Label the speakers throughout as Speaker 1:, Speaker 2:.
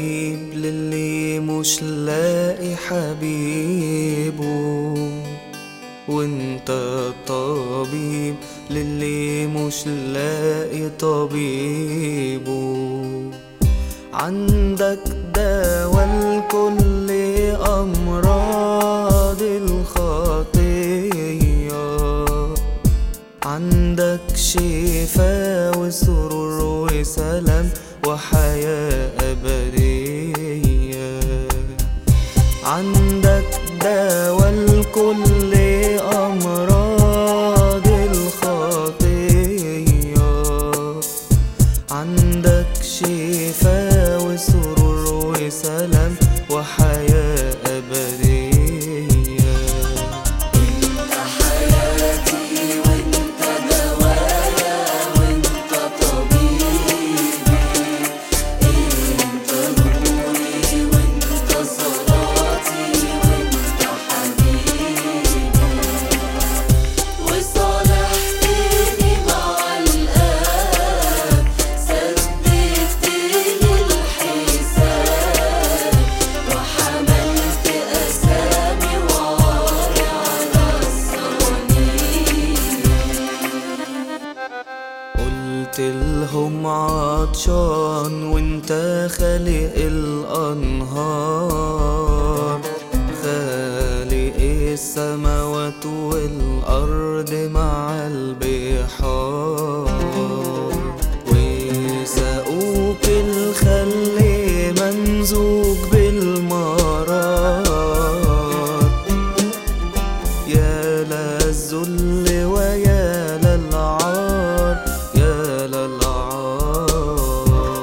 Speaker 1: طبيب للي مش لاقي حبيبه وانت الطبيب للي مش لاقي طبيبه عندك دواء لكل أمراض الخطية عندك شفاء وسرور وسلام وحياة أبدية عندك دواء لكل أمراض الخطية عندك شفاء وسرور وسلام وحياة أبدية
Speaker 2: انت حياتي وانت دوايا وانت طبيبي انت نوري وانت صلاتي وانت حبيبي وصالحتني مع الآب ثبتني الحساب وحملت أسامي وعاري على الصوانيك
Speaker 1: قلت لهم عطشان وانت خالق الأنهار خالق السماوات والأرض مع البحار وسقوك الخل ممزوج بالمرار يا للذل ويا للعار يا للعار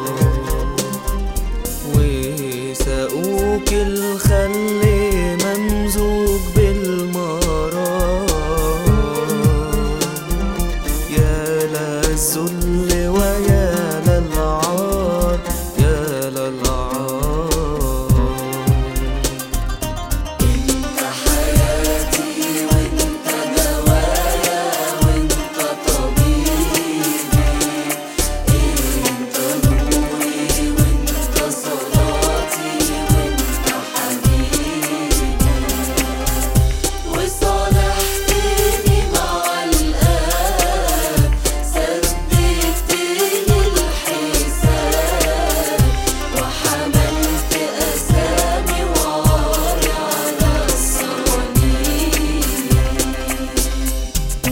Speaker 1: وسقوك الخل ممزوج بالمرار يا للذل ويا للعار يا للعار
Speaker 2: انت حياتي وانت دوايا وانت طبيبي انت نوري وانت صلاتي وانت حبيبي وصالحتني مع الآب ثبتني الحساب وحملت أسامي وعاري على الصوانيك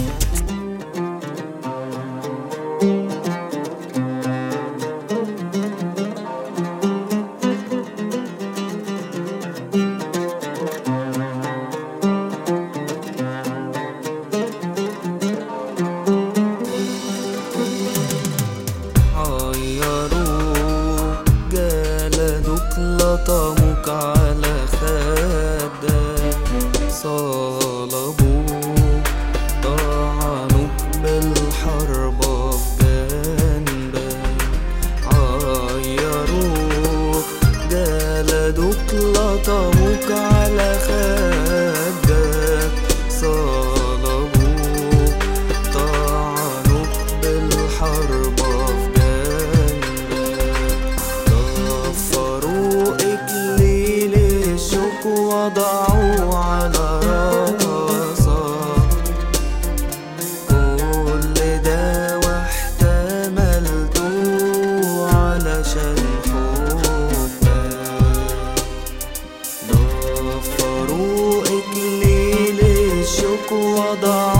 Speaker 1: حيروك جلدوك لطموك على خدك صلبوك طعنوك بالحربة في جنبك عيروك جلدوك لطموك على خدك صلبوك طعنوك بالحربة في جنبك ضفروا إكليل الشوك وضعوه على راسك كل ده واحتملته علشان حبك ضفروا إكليل الشوك وضعوه